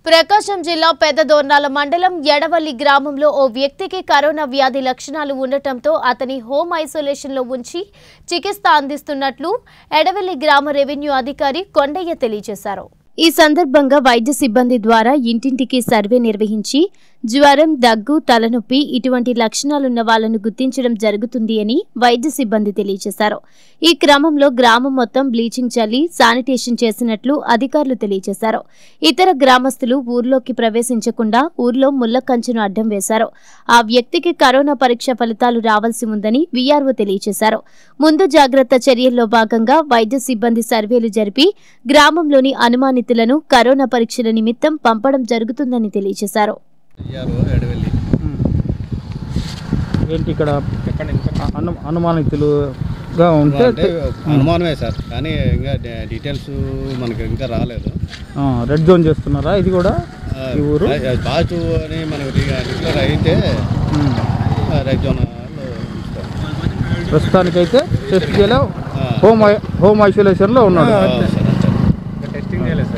ప్రకాశం జిల్లా పెద్దదోర్నాల మండలం ఎడవల్లి గ్రామంలో ఓ వ్యక్తికి కరోనా వ్యాధి లక్షణాలు ఉండటంతో అతని హోమ్ ఐసోలేషన్లో ఉంచి చికిత్స అందిస్తున్నట్లు ఎడవల్లి గ్రామ రెవెన్యూ అధికారి కొండయ్య తెలియజేశారు ఈ సందర్భంగా వైద్య సిబ్బంది ద్వారా ఇంటింటికి సర్వే నిర్వహించి జ్వరం దగ్గు తలనొప్పి ఇటువంటి లక్షణాలున్న వాళ్లను గుర్తించడం జరుగుతుంది అని వైద్య సిబ్బంది తెలియజేశారు ఈ క్రమంలో గ్రామం మొత్తం బ్లీచింగ్ చల్లి శానిటేషన్ చేసినట్లు అధికారులు తెలియజేశారు ఇతర గ్రామస్తులు ఊర్లోకి ప్రవేశించకుండా ఊర్లో ముళ్ల కంచెను అడ్డం వేశారు ఆ వ్యక్తికి కరోనా పరీక్ష ఫలితాలు రావాల్సి ఉందని వీఆర్ఓ తెలియజేశారు ముందు జాగ్రత్త చర్యల్లో భాగంగా వైద్య సిబ్బంది సర్వేలు జరిపి గ్రామంలోని అనుమానితులను కరోనా పరీక్షల నిమిత్తం పంపడం జరుగుతుందని తెలియజేశారు అయ్యారు ఎడవెల్లి ఏంటి ఇక్కడ చెప్పండి అను అనుమానితులుగా ఉంటే అంటే అనుమానమే సార్ కానీ ఇంకా డే- డీటెయిల్స్ మనకి ఇంకా రాలేదు ఆ, రెడ్ జోన్ చేస్తున్నారా ఇది కూడా ఆ, ఈ ఊరు ఆ, పాజిటివ్ అని మనకు డిక్లేర్ అయితే ఉమ్. ఆ, రైట్ జోన్ లో ఉంచుతాం. ప్రస్తుతానికైతే టెస్ట్ చేయలే ఆ, హోమ్ ఐ- హోమ్ ఐసోలేషన్లో ఉన్నాడు ఆ, సరే, సరే. టెస్టింగ్ చేయలేదు